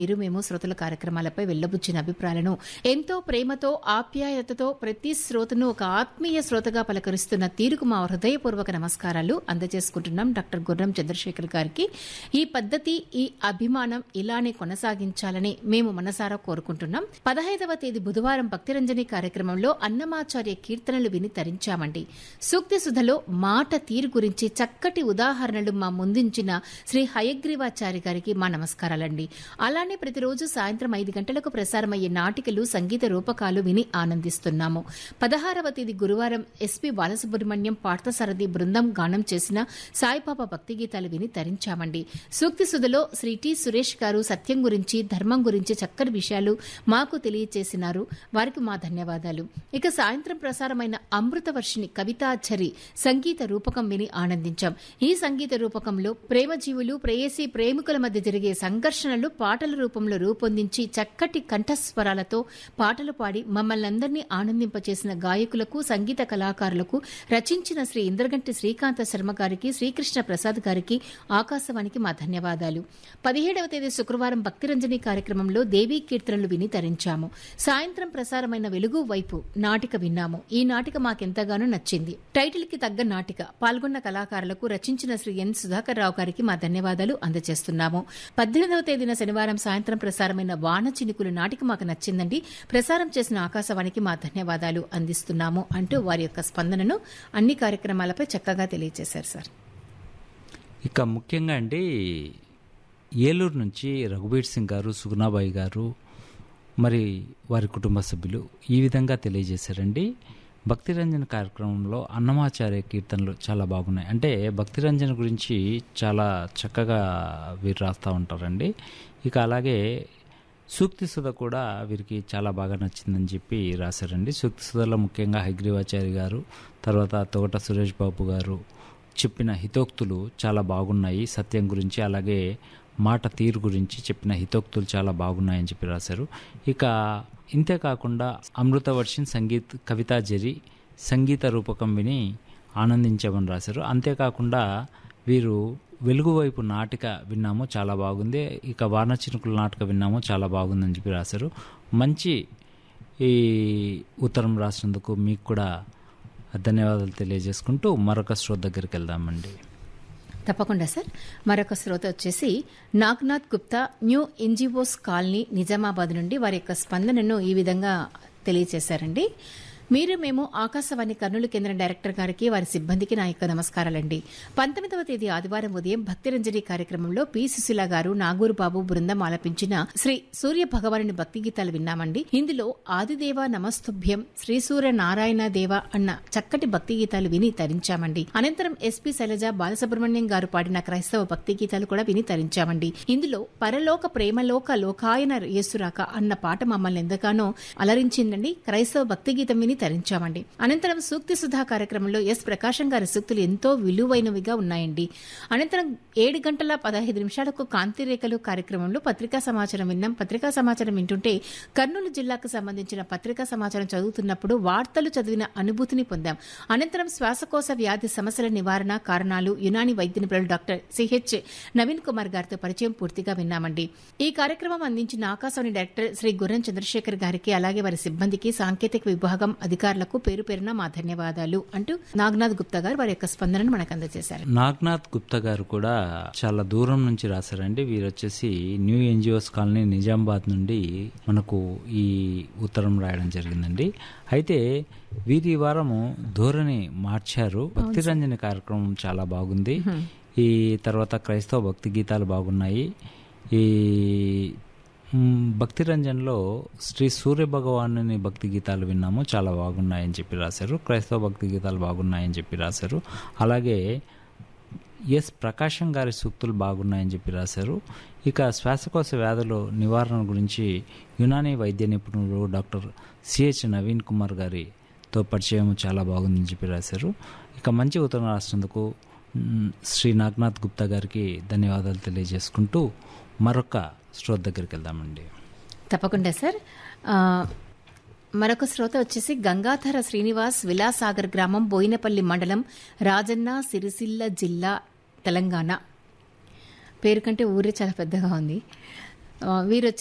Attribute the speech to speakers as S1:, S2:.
S1: మీరు మేము శ్రోతల కార్యక్రమాలపై వెళ్లబుచ్చిన అభిప్రాయాలను ఎంతో ప్రేమతో ఆప్యాయతతో ప్రతి శ్రోతను ఒక ఆత్మీయ శ్రోతగా పలకరిస్తున్న తీరుకు మా హృదయపూర్వక నమస్కారాలు అందజేసుకుంటున్నాం డాక్టర్ గుర్రం చంద్రశేఖర్ గారికి ఈ పద్ధతి ఈ అభిమానం ఇలానే కొనసాగించాలని మేము మనసారా కోరుకుంటున్నాం పదహైదవ తేదీ బుధవారం భక్తిరంజని కార్యక్రమంలో అన్నమాచార్య కీర్తనలు విని తరించామండి సూక్తి సుధలో మాట తీరు గురించి చక్కటి ఉదాహరణలు మా ముందుంచిన శ్రీ హయగ్రీవాచారి గారికి మా నమస్కారాలండి అలానే ప్రతిరోజు సాయంత్రం ఐదు గంటలకు ప్రసారమయ్యే నాటికలు సంగీత రూపకాలు విని ఆనందిస్తున్నాము పదహారవ తేదీ గురువారం ఎస్పి బాలసుబ్రహ్మణ్యం పార్థసారథి బృందం గానం చేసిన సాయిబాబా భక్తి గీతాలు విని తరించామండి సూక్తి సుధలో శ్రీ టి సురేష్ గారు సత్యం గురించి ధర్మం గురించి చక్కని విషయాలు మాకు తెలియజేసినారు వారికి మా ధన్యవాదాలు ఇక సాయంత్రం ప్రసారమైన అమృతవర్షిణి కవితాచరి సంగీత రూపకం విని ఆనందించాం ఈ సంగీత రూపకంలో ప్రేమజీవులు ప్రేయసి ప్రేమికుల మధ్య జరిగే సంఘర్షణలు పాటల రూపంలో రూపొందించి చక్కటి కంఠస్వరాలతో పాటలు పాడి మమ్మల్ని అందరినీ ఆనందింపచేసిన గాయకులకు సంగీత కళాకారులకు రచించిన శ్రీ ఇంద్రగంటి శ్రీకాంత శర్మ గారికి శ్రీకృష్ణ ప్రసాద్ గారికి ఆకాశవాణికి మా ధన్యవాదాలు పదిహేడవ తేదీ శుక్రవారం భక్తిరంజని కార్యక్రమంలో దేవీ కీర్తనలు విని తరించాము సాయంత్రం ప్రసారమైన వెలుగు వైపు నాటిక విన్నాము ఈ నాటిక మాకెంతగానో నచ్చింది టైటిల్ కి తగ్గ నాటిక పాల్గొన్న కళాకారులకు రచించిన శ్రీ ఎన్ సుధాకర్ రావు గారికి మా ధన్యవాదాలు అందజేస్తున్నాము పద్దెనిమిదవ తేదీన శనివారం సాయంత్రం ప్రసారమైన వాన చినుకులు నాటిక మాకు నచ్చిందండి ప్రసారం చేసిన ఆకాశవాణికి మా ధన్యవాదాలు అందిస్తున్నాము అంటూ వారి యొక్క స్పందనను అన్ని కార్యక్రమాలపై చక్కగా తెలియజేశారు సార్
S2: ఇక ముఖ్యంగా అండి ఏలూరు నుంచి రఘుబీర్ సింగ్ గారు సుగుణాబాయి గారు మరి వారి కుటుంబ సభ్యులు ఈ విధంగా తెలియజేశారండి భక్తిరంజన్ కార్యక్రమంలో అన్నమాచార్య కీర్తనలు చాలా బాగున్నాయి అంటే భక్తిరంజన్ గురించి చాలా చక్కగా వీరు రాస్తూ ఉంటారండి ఇక అలాగే సూక్తి సుధ కూడా వీరికి చాలా బాగా నచ్చిందని చెప్పి రాశారండి సూక్తి సుధలో ముఖ్యంగా హైగ్రీవాచారి గారు తర్వాత తోట సురేష్ బాబు గారు చెప్పిన హితోక్తులు చాలా బాగున్నాయి సత్యం గురించి అలాగే మాట తీరు గురించి చెప్పిన హితోక్తులు చాలా బాగున్నాయని చెప్పి రాశారు ఇక ఇంతేకాకుండా అమృతవర్షిన్ సంగీత్ కవితా జరి సంగీత రూపకం విని ఆనందించామని రాశారు అంతేకాకుండా వీరు వెలుగు వైపు నాటిక విన్నాము చాలా బాగుంది ఇక వాన చినుకుల నాటక విన్నాము చాలా బాగుందని చెప్పి రాశారు మంచి ఈ ఉత్తరం రాసినందుకు మీకు కూడా ధన్యవాదాలు తెలియజేసుకుంటూ మరొక శ్రోత దగ్గరికి వెళ్దామండి
S1: తప్పకుండా సార్ మరొక శ్రోత వచ్చేసి Nagnath Gupta new NGOs colony Nizamabad నుండి వారి యొక్క స్పందనను ఈ విధంగా తెలియజేశారండి మీరు మేము ఆకాశవాణి కర్నూలు కేంద్ర డైరెక్టర్ గారికి వారి సిబ్బందికి నా యొక్క నమస్కారాలండి పంతొమ్మిదవ తేదీ ఆదివారం ఉదయం భక్తిరంజని కార్యక్రమంలో పి సుశీల గారు నాగూరు బాబు బృందం ఆలపించిన శ్రీ సూర్య భగవానుని భక్తి గీతాలు విన్నామండి ఇందులో ఆదిదేవ నమస్తుభ్యం శ్రీ సూర్య నారాయణ దేవ అన్న చక్కటి భక్తి గీతాలు విని తరించామండి అనంతరం ఎస్పీ శైలజ బాలసుబ్రహ్మణ్యం గారు పాడిన క్రైస్తవ భక్తి గీతాలు కూడా విని తరించామండి ఇందులో పరలోక ప్రేమలోక లోకాయన యేసురాక అన్న పాట మమ్మల్ని ఎంతగానో అలరించిందండి క్రైస్తవ భక్తి గీతం విని తరించామండి అనంతరం సూక్తి సుధా కార్యక్రమంలో ఎస్ ప్రకాశం గారి సూక్తులు ఎంతో విలువైనవిగా ఉన్నాయండి అనంతరం ఏడు గంటల పదహైదు నిమిషాలకు కాంతి రేఖలు కార్యక్రమంలో పత్రికా సమాచారం విన్నాం పత్రికా సమాచారం వింటుంటే కర్నూలు జిల్లాకు సంబంధించిన పత్రికా సమాచారం చదువుతున్నప్పుడు వార్తలు చదివిన అనుభూతిని పొందాం అనంతరం శ్వాసకోశ వ్యాధి సమస్యల నివారణ కారణాలు యునాని వైద్య నిపుణులు డాక్టర్ సిహెచ్ నవీన్ కుమార్ గారితో పరిచయం పూర్తిగా విన్నామండి ఈ కార్యక్రమం అందించిన ఆకాశవాణి డైరెక్టర్ శ్రీ గుర్రం చంద్రశేఖర్ గారికి అలాగే వారి సిబ్బందికి సాంకేతిక విభాగం అధికారులకు పేరు పేరున మా ధన్యవాదాలు అంటూ నాగనాథ్ గుప్తా గారు వారి యొక్క స్పందనను మనకు అందజేశారు
S2: నాగ్నాథ్ గుప్తా గారు కూడా చాలా దూరం నుంచి రాశారండి వీరు వచ్చేసి న్యూ ఎన్జిఓస్ కాలనీ నిజామాబాద్ నుండి మనకు ఈ ఉత్తరం రాయడం జరిగిందండి అయితే వీరి ఈ వారము ధోరణి మార్చారు భక్తి రంజని కార్యక్రమం చాలా బాగుంది ఈ తర్వాత క్రైస్తవ భక్తి గీతాలు బాగున్నాయి ఈ మ్, భక్తి రంజన్లో శ్రీ సూర్య భగవానుని భక్తి గీతాలు విన్నాము చాలా బాగున్నాయని చెప్పి రాశారు క్రైస్తవ భక్తి గీతాలు బాగున్నాయని చెప్పి రాశారు అలాగే ఎస్ ప్రకాశం గారి సూక్తులు బాగున్నాయని చెప్పి రాశారు ఇక శ్వాసకోశ వ్యాధుల నివారణ గురించి యునానీ వైద్య నిపుణులు డాక్టర్ సిహెచ్ నవీన్ కుమార్ గారితో పరిచయం చాలా బాగుందని చెప్పి రాశారు ఇక మంచి ఉత్తరం రాసినందుకు మ్, శ్రీ నాగనాథ్ గుప్తా గారికి ధన్యవాదాలు తెలియజేసుకుంటూ మరొక శ్రోత దగ్గరికి వెళ్దామండి
S1: తప్పకుండా సార్ ఆ, మరొక శ్రోత వచ్చేసి గంగాధర శ్రీనివాస్ విలాసాగర్ గ్రామం బోయినపల్లి మండలం రాజన్న సిరిసిల్ల జిల్లా తెలంగాణ పేరు కంటే ఊరే చాలా పెద్దగా ఉంది వీరు